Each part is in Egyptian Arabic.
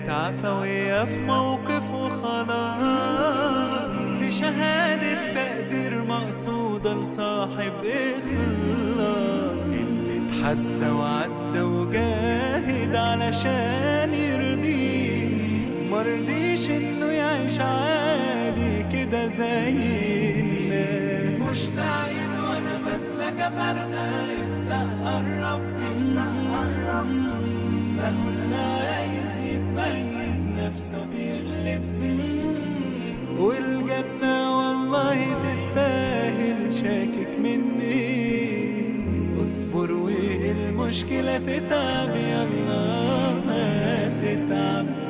كانت عفوية في موقف وخلاص دي شهادة تقدير مقصودة لصاحب إخلاص اللي اتحدى وعدى وجاهد علشان يرضيه مرضيش إنه يعيش عادي كده زي الناس مشتاق وأنا بسلك فرقة ابدأ قرب ابدأ قرب مهما عايز يتميز نفسه بيغلب والجنة والله تستاهل شاكك مني اصبر والمشكلة تتعب يلا ما تتعب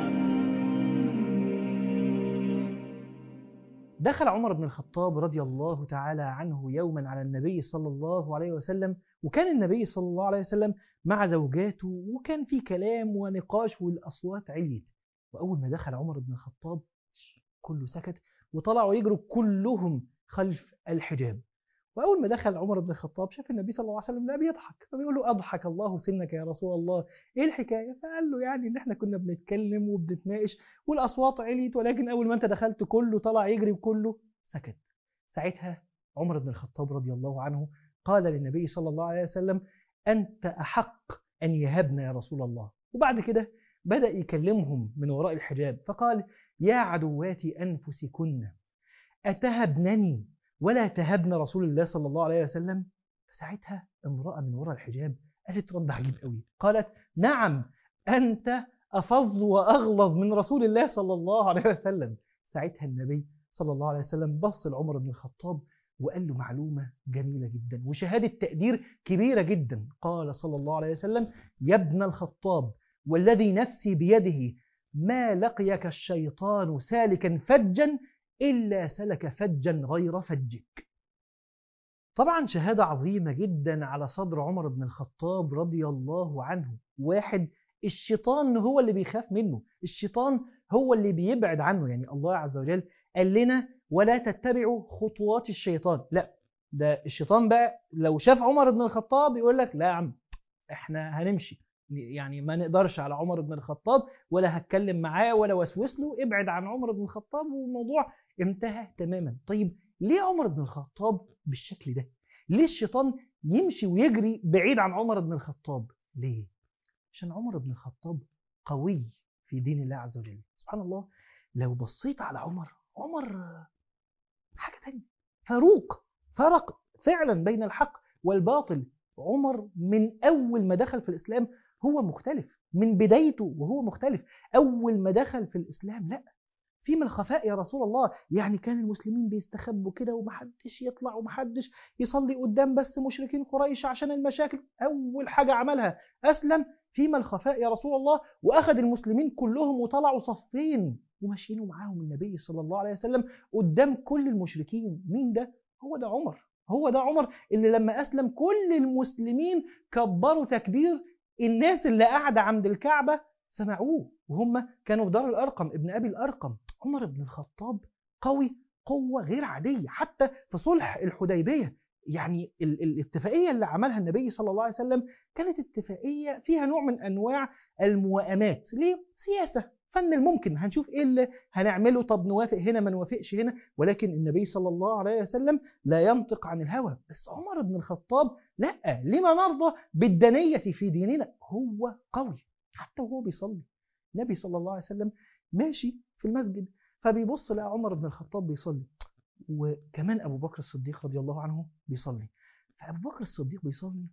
دخل عمر بن الخطاب رضي الله تعالى عنه يوما على النبي صلى الله عليه وسلم وكان النبي صلى الله عليه وسلم مع زوجاته وكان في كلام ونقاش والأصوات عليت وأول ما دخل عمر بن الخطاب كله سكت وطلعوا يجروا كلهم خلف الحجاب وأول ما دخل عمر بن الخطاب شاف النبي صلى الله عليه وسلم لا بيضحك فبيقول له أضحك الله سنك يا رسول الله إيه الحكاية فقال له يعني إن إحنا كنا بنتكلم وبنتناقش والأصوات عليت ولكن أول ما أنت دخلت كله طلع يجري وكله سكت ساعتها عمر بن الخطاب رضي الله عنه قال للنبي صلى الله عليه وسلم أنت أحق أن يهبنا يا رسول الله وبعد كده بدأ يكلمهم من وراء الحجاب فقال يا عدوات أنفسكن أتهبنني ولا تهبن رسول الله صلى الله عليه وسلم فساعتها امرأة من وراء الحجاب قالت رد عجيب قوي قالت نعم أنت أفظ وأغلظ من رسول الله صلى الله عليه وسلم ساعتها النبي صلى الله عليه وسلم بص لعمر بن الخطاب وقال له معلومة جميلة جدا وشهادة تقدير كبيرة جدا قال صلى الله عليه وسلم يا ابن الخطاب والذي نفسي بيده ما لقيك الشيطان سالكا فجا إلا سلك فجا غير فجك طبعا شهادة عظيمة جدا على صدر عمر بن الخطاب رضي الله عنه واحد الشيطان هو اللي بيخاف منه الشيطان هو اللي بيبعد عنه يعني الله عز وجل قال لنا ولا تتبعوا خطوات الشيطان لا ده الشيطان بقى لو شاف عمر بن الخطاب يقول لك لا يا عم احنا هنمشي يعني ما نقدرش على عمر بن الخطاب ولا هتكلم معاه ولا وسوس له ابعد عن عمر بن الخطاب والموضوع انتهى تماما طيب ليه عمر بن الخطاب بالشكل ده ليه الشيطان يمشي ويجري بعيد عن عمر بن الخطاب ليه عشان عمر بن الخطاب قوي في دين الله عز وجل سبحان الله لو بصيت على عمر عمر حاجة تانية فاروق فرق فعلا بين الحق والباطل عمر من أول ما دخل في الإسلام هو مختلف من بدايته وهو مختلف أول ما دخل في الإسلام لا في من الخفاء يا رسول الله يعني كان المسلمين بيستخبوا كده ومحدش يطلع ومحدش يصلي قدام بس مشركين قريش عشان المشاكل أول حاجة عملها أسلم فيما الخفاء يا رسول الله وأخذ المسلمين كلهم وطلعوا صفين وماشيين معاهم النبي صلى الله عليه وسلم قدام كل المشركين مين ده؟ هو ده عمر هو ده عمر اللي لما أسلم كل المسلمين كبروا تكبير الناس اللي قاعدة عند الكعبة سمعوه وهم كانوا في دار الأرقم ابن أبي الأرقم عمر بن الخطاب قوي قوة غير عادية حتى في صلح الحديبية يعني ال- الاتفاقية اللي عملها النبي صلى الله عليه وسلم كانت اتفاقية فيها نوع من أنواع الموائمات ليه؟ سياسة فن الممكن هنشوف ايه اللي هنعمله طب نوافق هنا ما نوافقش هنا ولكن النبي صلى الله عليه وسلم لا ينطق عن الهوى بس عمر بن الخطاب لا لما نرضى بالدنية في ديننا هو قوي حتى وهو بيصلي النبي صلى الله عليه وسلم ماشي في المسجد فبيبص لقى عمر بن الخطاب بيصلي وكمان ابو بكر الصديق رضي الله عنه بيصلي فابو بكر الصديق بيصلي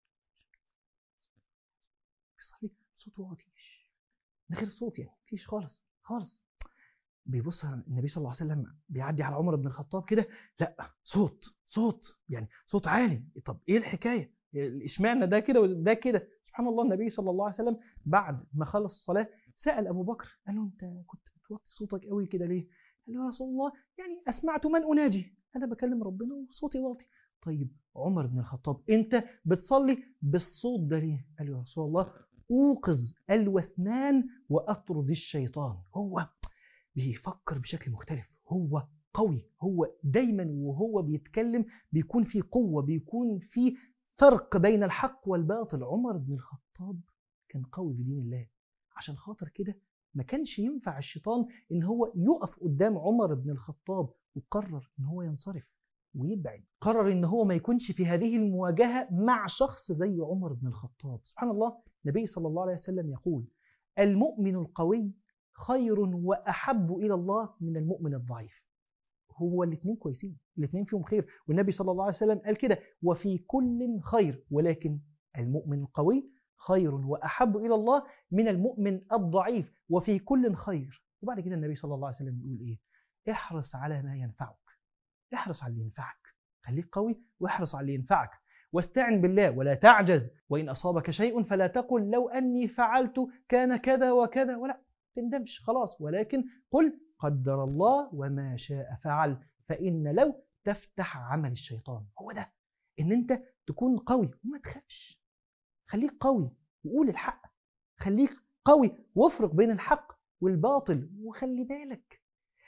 بيصلي صوته واطي من غير صوت يعني مفيش خالص خالص بيبص على النبي صلى الله عليه وسلم بيعدي على عمر بن الخطاب كده لا صوت صوت يعني صوت عالي طب ايه الحكايه اشمعنى ده كده وده كده سبحان الله النبي صلى الله عليه وسلم بعد ما خلص الصلاه سال ابو بكر قال له انت كنت بتوطي صوتك قوي كده ليه قال له يا رسول الله يعني اسمعت من اناجي انا بكلم ربنا وصوتي واطي طيب عمر بن الخطاب انت بتصلي بالصوت ده ليه قال له يا رسول الله اوقظ الوثنان واطرد الشيطان هو بيفكر بشكل مختلف هو قوي هو دايما وهو بيتكلم بيكون في قوه بيكون في فرق بين الحق والباطل عمر بن الخطاب كان قوي في دين الله عشان خاطر كده ما كانش ينفع الشيطان ان هو يقف قدام عمر بن الخطاب وقرر ان هو ينصرف ويبعد قرر ان هو ما يكونش في هذه المواجهه مع شخص زي عمر بن الخطاب سبحان الله النبي صلى الله عليه وسلم يقول المؤمن القوي خير واحب الى الله من المؤمن الضعيف هو الاثنين كويسين الاثنين فيهم خير والنبي صلى الله عليه وسلم قال كده وفي كل خير ولكن المؤمن القوي خير واحب الى الله من المؤمن الضعيف وفي كل خير وبعد كده النبي صلى الله عليه وسلم يقول ايه احرص على ما ينفعك احرص على اللي ينفعك خليك قوي واحرص على اللي ينفعك واستعن بالله ولا تعجز وإن أصابك شيء فلا تقل لو أني فعلت كان كذا وكذا ولا تندمش خلاص ولكن قل قدر الله وما شاء فعل فإن لو تفتح عمل الشيطان هو ده إن أنت تكون قوي وما تخافش خليك قوي وقول الحق خليك قوي وافرق بين الحق والباطل وخلي بالك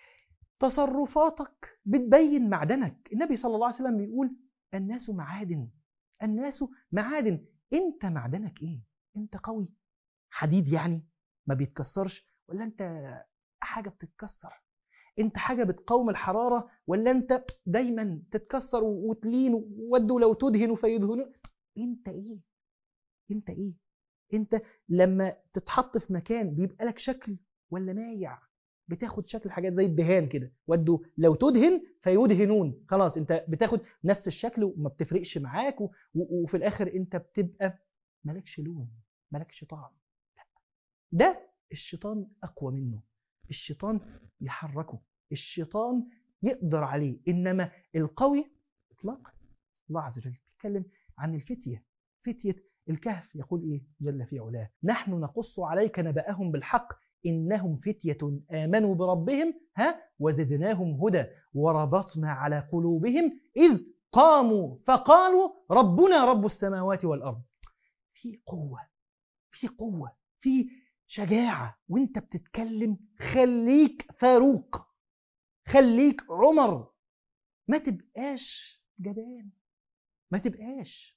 تصرفاتك بتبين معدنك النبي صلى الله عليه وسلم بيقول الناس معادن الناس معادن انت معدنك ايه انت قوي حديد يعني ما بيتكسرش ولا انت حاجه بتتكسر انت حاجه بتقاوم الحراره ولا انت دايما تتكسر وتلين ودوا لو تدهن فيدهنوا انت ايه انت ايه انت لما تتحط في مكان بيبقى لك شكل ولا مايع بتاخد شكل حاجات زي الدهان كده ودوا لو تدهن فيدهنون خلاص انت بتاخد نفس الشكل وما بتفرقش معاك و... و... وفي الاخر انت بتبقى مالكش لون مالكش طعم لا. ده الشيطان اقوى منه الشيطان يحركه الشيطان يقدر عليه انما القوي اطلاقا الله عز وجل بيتكلم عن الفتيه فتيه الكهف يقول ايه جل في علاه نحن نقص عليك نبأهم بالحق إنهم فتية آمنوا بربهم ها وزدناهم هدى وربطنا على قلوبهم إذ قاموا فقالوا ربنا رب السماوات والأرض في قوة في قوة في شجاعة وانت بتتكلم خليك فاروق خليك عمر ما تبقاش جبان ما تبقاش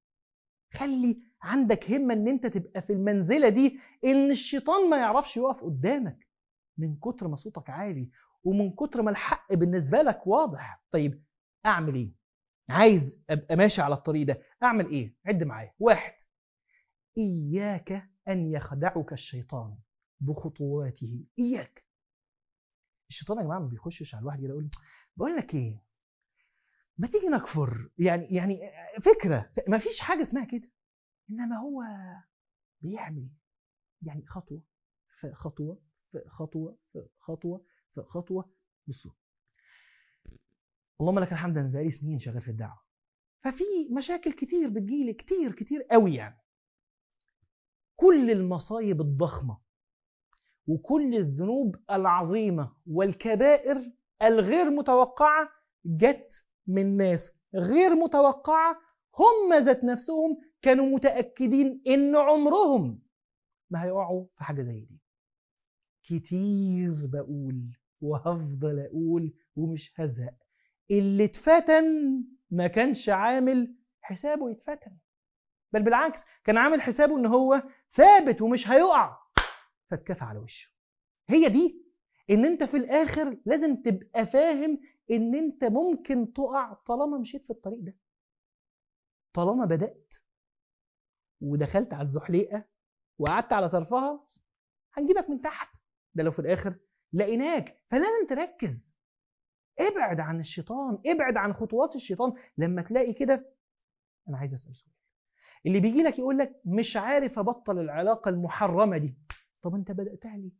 خلي عندك همة ان انت تبقى في المنزلة دي ان الشيطان ما يعرفش يقف قدامك من كتر ما صوتك عالي ومن كتر ما الحق بالنسبة لك واضح طيب اعمل ايه عايز ابقى ماشي على الطريق ده اعمل ايه عد معايا واحد اياك ان يخدعك الشيطان بخطواته اياك الشيطان يا جماعه ما بيخشش على الواحد كده يقول بقول لك ايه ما تيجي نكفر يعني يعني فكره ما فيش حاجه اسمها كده انما هو بيعمل يعني خطوه في خطوه في خطوه في خطوه في خطوه بصوا اللهم لك الحمد انا بقالي سنين شغال في الدعوه ففي مشاكل كتير بتجيلي كتير كتير قوي يعني كل المصايب الضخمه وكل الذنوب العظيمه والكبائر الغير متوقعه جت من ناس غير متوقعة هم ذات نفسهم كانوا متأكدين إن عمرهم ما هيقعوا في حاجة زي دي كتير بقول وهفضل أقول ومش هزهق اللي اتفتن ما كانش عامل حسابه يتفتن بل بالعكس كان عامل حسابه ان هو ثابت ومش هيقع فاتكفى على وشه هي دي ان انت في الاخر لازم تبقى فاهم ان انت ممكن تقع طالما مشيت في الطريق ده طالما بدأت ودخلت على الزحليقة وقعدت على طرفها هنجيبك من تحت ده لو في الآخر لقيناك فلازم تركز ابعد عن الشيطان ابعد عن خطوات الشيطان لما تلاقي كده انا عايز اسال سؤال اللي بيجي لك يقول لك مش عارف ابطل العلاقه المحرمه دي طب انت بداتها ليه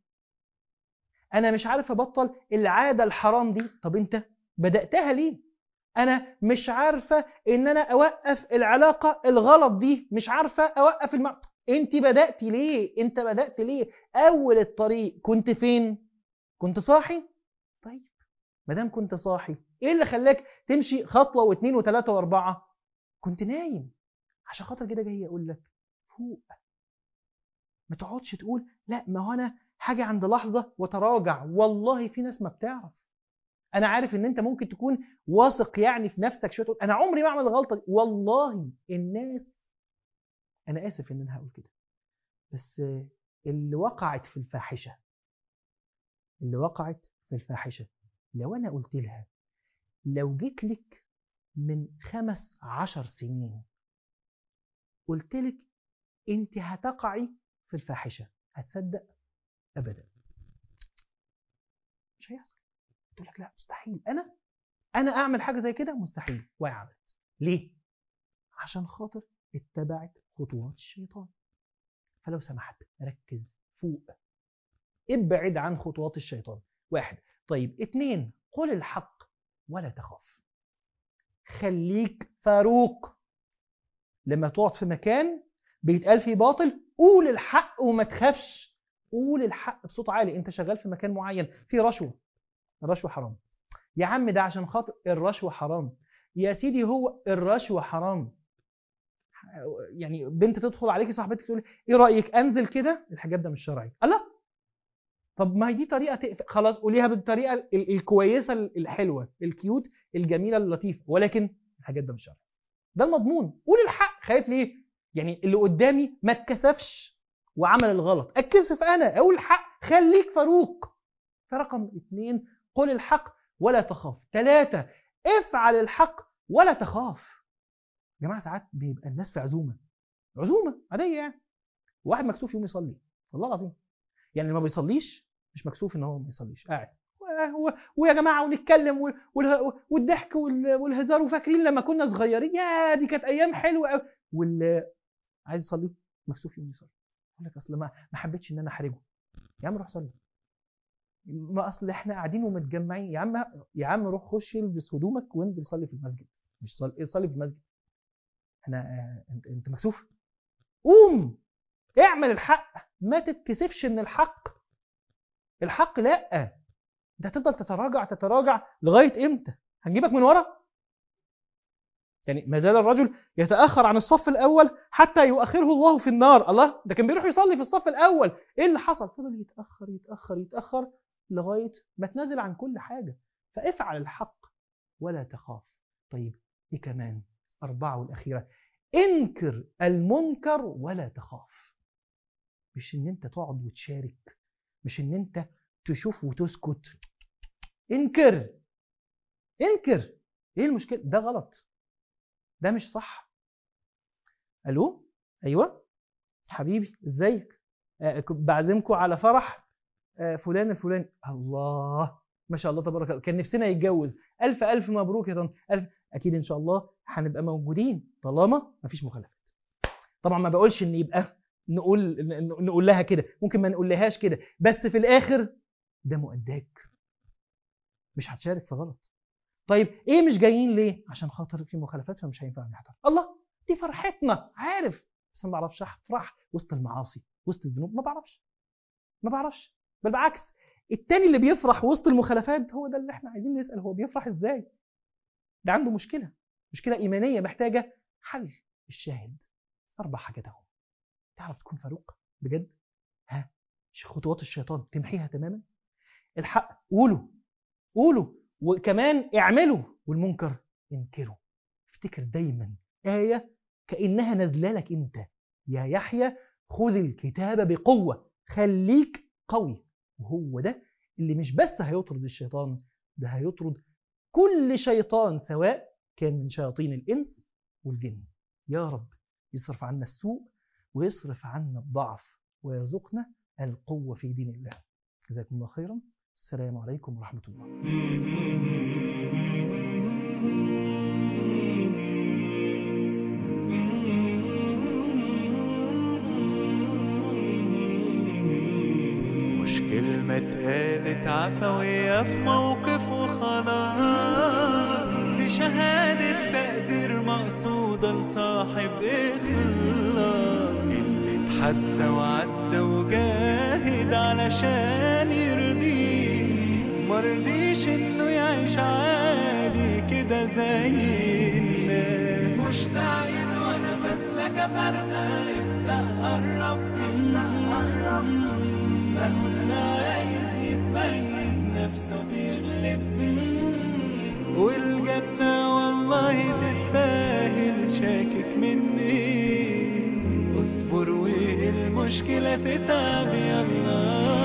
انا مش عارف ابطل العاده الحرام دي طب انت بداتها ليه انا مش عارفه ان انا اوقف العلاقه الغلط دي مش عارفه اوقف الم... انت بداتي ليه انت بدات ليه اول الطريق كنت فين كنت صاحي طيب ما دام كنت صاحي ايه اللي خلاك تمشي خطوه واثنين وثلاثه واربعه كنت نايم عشان خاطر كده جاي اقول لك فوق ما تقعدش تقول لا ما هو انا حاجه عند لحظه وتراجع والله في ناس ما بتعرف انا عارف ان انت ممكن تكون واثق يعني في نفسك شويه تقول انا عمري ما اعمل الغلطه دي والله الناس انا اسف ان انا هقول كده بس اللي وقعت في الفاحشه اللي وقعت في الفاحشة لو أنا قلت لها لو جيت لك من خمس عشر سنين قلت لك أنت هتقعي في الفاحشة هتصدق أبدا مش هيحصل تقول لك لا مستحيل أنا أنا أعمل حاجة زي كده مستحيل وعملت ليه؟ عشان خاطر اتبعت خطوات الشيطان فلو سمحت ركز فوق ابعد عن خطوات الشيطان واحد طيب اتنين قل الحق ولا تخاف خليك فاروق لما تقعد في مكان بيتقال فيه باطل قول الحق وما تخافش قول الحق بصوت عالي انت شغال في مكان معين في رشوه الرشوه حرام يا عم ده عشان خاطر الرشوه حرام يا سيدي هو الرشوه حرام يعني بنت تدخل عليكي صاحبتك تقول ايه رايك انزل كده الحجاب ده مش شرعي الله طب ما هي دي طريقه تقفل خلاص قوليها بالطريقه ال- الكويسه الحلوه الكيوت الجميله اللطيفه ولكن الحاجات ده مش شرعي ده المضمون قول الحق خايف ليه يعني اللي قدامي ما اتكسفش وعمل الغلط اتكسف انا اقول الحق خليك فاروق فرقم اثنين قل الحق ولا تخاف ثلاثة افعل الحق ولا تخاف يا جماعة ساعات بيبقى الناس في عزومة عزومة عادية يعني واحد مكسوف يقوم يصلي والله العظيم يعني اللي ما بيصليش مش مكسوف ان هو ما يصليش قاعد و- و- ويا جماعه ونتكلم وال- والها- والضحك وال- والهزار وفاكرين لما كنا صغيرين يا دي كانت ايام حلوه قوي واللي عايز يصلي مكسوف يقوم يصلي يقول لك اصل ما ما حبيتش ان انا احرجه يا عم روح صلي ما اصل احنا قاعدين ومتجمعين يا عم يا عم روح خش البس هدومك وانزل صلي في المسجد مش صلي صلي في المسجد انا آه، انت انت مكسوف قوم اعمل الحق ما تتكسفش من الحق الحق لا انت هتفضل تتراجع تتراجع لغايه امتى هنجيبك من ورا يعني ما زال الرجل يتاخر عن الصف الاول حتى يؤخره الله في النار الله ده كان بيروح يصلي في الصف الاول ايه اللي حصل فضل يتاخر يتاخر يتاخر لغايه ما تنازل عن كل حاجه فافعل الحق ولا تخاف طيب ايه كمان اربعه والاخيره انكر المنكر ولا تخاف مش ان انت تقعد وتشارك مش ان انت تشوف وتسكت انكر انكر ايه المشكله ده غلط ده مش صح الو ايوه حبيبي ازيك آه كنت بعزمكم على فرح آه فلان الفلاني الله ما شاء الله تبارك الله كان نفسنا يتجوز الف الف مبروك يا طنط الف اكيد ان شاء الله هنبقى موجودين طالما مفيش مخالفات طبعا ما بقولش ان يبقى نقول ن- نقول لها كده ممكن ما نقولهاش كده بس في الاخر ده مؤداك مش هتشارك في غلط طيب ايه مش جايين ليه عشان خاطر في مخالفات فمش هينفع نحضر الله دي فرحتنا عارف بس ما بعرفش افرح وسط المعاصي وسط الذنوب ما بعرفش ما بعرفش بل بالعكس التاني اللي بيفرح وسط المخالفات هو ده اللي احنا عايزين نسال هو بيفرح ازاي ده عنده مشكله مشكله ايمانيه محتاجه حل الشاهد اربع حاجات اهو تعرف تكون فاروق بجد ها ش- خطوات الشيطان تمحيها تماما الحق قوله قوله وكمان اعمله والمنكر انكره افتكر دايما آية كأنها نازله لك انت يا يحيى خذ الكتاب بقوة خليك قوي وهو ده اللي مش بس هيطرد الشيطان ده هيطرد كل شيطان سواء كان من شياطين الإنس والجن يا رب يصرف عنا السوء ويصرف عنا الضعف ويرزقنا القوة في دين الله جزاكم الله خيرا السلام عليكم ورحمة الله مش كلمة اتقالت عفوية في موقف وخلاص دي شهادة تقدير مقصودة لصاحب إخلاص اللي اتحدى وعدى وجاهد علشان يرضيه مرضيش إنه يعيش عادي كده زي الناس مشتاق وأنا بسلك فرقة ابدأ قرب ابدأ قرب مهما عايز يتميز نفسه بيغلب والجنة والله تستاهل شاكك مني اصبر والمشكلة تتعب يلا